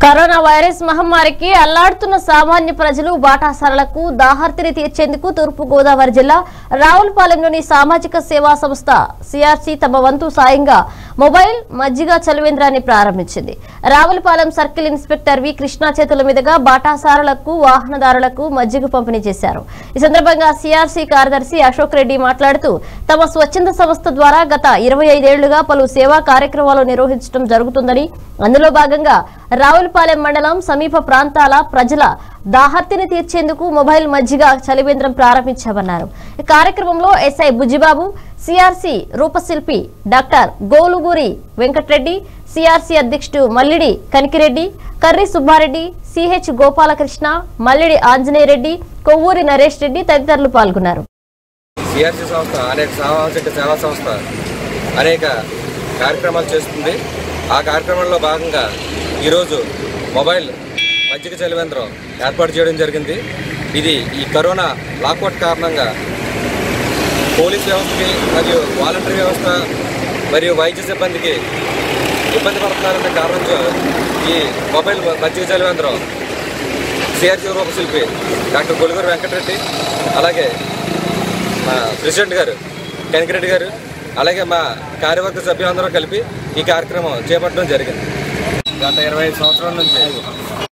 corona virus మహమ్మారికి అల్లాడుతున్న సామాన్య ప్రజలు బాటాసారలకు దాహార్తిని తీర్చేందుకు తూర్పు గోదావరి జిల్లా రావులపాలెంలోని సామాజిక సేవా సంస్థ సిఆర్సి తమ వంతు సాయంగా మొబైల్ మజ్జిగ చలివేంద్రాన్ని ప్రారంభించింది Ravulapalem circle inspector V Krishna చేతుల మీదుగా బాటాసారులకు వాహనదారులకు మజ్జిగ పంపిణీ చేశారు ఈ సందర్భంగా సిఆర్సి కార్యదర్శి అశోక్ రెడ్డి మాట్లాడుతూ తమ స్వచ్ఛంద సంస్థ ద్వారా గత ఇరవై ఐదేళ్లుగా పలు సేవా కార్యక్రమాలు నిర్వహించడం జరుగుతుందని అందులో భాగంగా రావులపాలెం మండలం సమీప ప్రాంతాల ప్రజల దాహర్తిని తీర్చేందుకు మొబైల్ మజ్జిగ చలివేంద్రం ప్రారంభించామన్నారు ఈ కార్యక్రమంలో ఎస్ఐ బుజ్జిబాబు సిఆర్సి రూపశిల్పి డాక్టర్ గోలుగూరి వెంకటరెడ్డి సిఆర్సి అధ్యక్షుడు మల్లిడి కనికిరెడ్డి కర్రి సుబ్బారెడ్డి సిహెచ్ గోపాలకృష్ణ మల్లిడి ఆంజనేయరెడ్డి కొవ్వూరి నరేష్ రెడ్డి తదితరులు పాల్గొన్నారు సిఆర్సీ సంస్థ అనేక సామాజిక సేవా సంస్థ అనేక కార్యక్రమాలు చేస్తుంది ఆ కార్యక్రమంలో భాగంగా ఈరోజు మొబైల్ మజ్జిగ చలివేంద్రం ఏర్పాటు చేయడం జరిగింది ఇది ఈ కరోనా లాక్అవుట్ కారణంగా పోలీస్ వ్యవస్థకి మరియు వాలంటరీ వ్యవస్థ మరియు వైద్య సిబ్బందికి ఇబ్బంది పడుతున్నారనే కారణంతో ఈ మొబైల్ మజ్జిగ చలివేంద్రం సిఆర్సీ రూపశిల్పి డాక్టర్ గొలుగురు వెంకటరెడ్డి అలాగే మా ప్రెసిడెంట్ గారు కనికిరెడ్డి గారు అలాగే మా కార్యవర్గ సభ్యులందరూ కలిపి ఈ కార్యక్రమం చేపట్టడం జరిగింది గత ఇరవై ఐదు సంవత్సరాల నుంచి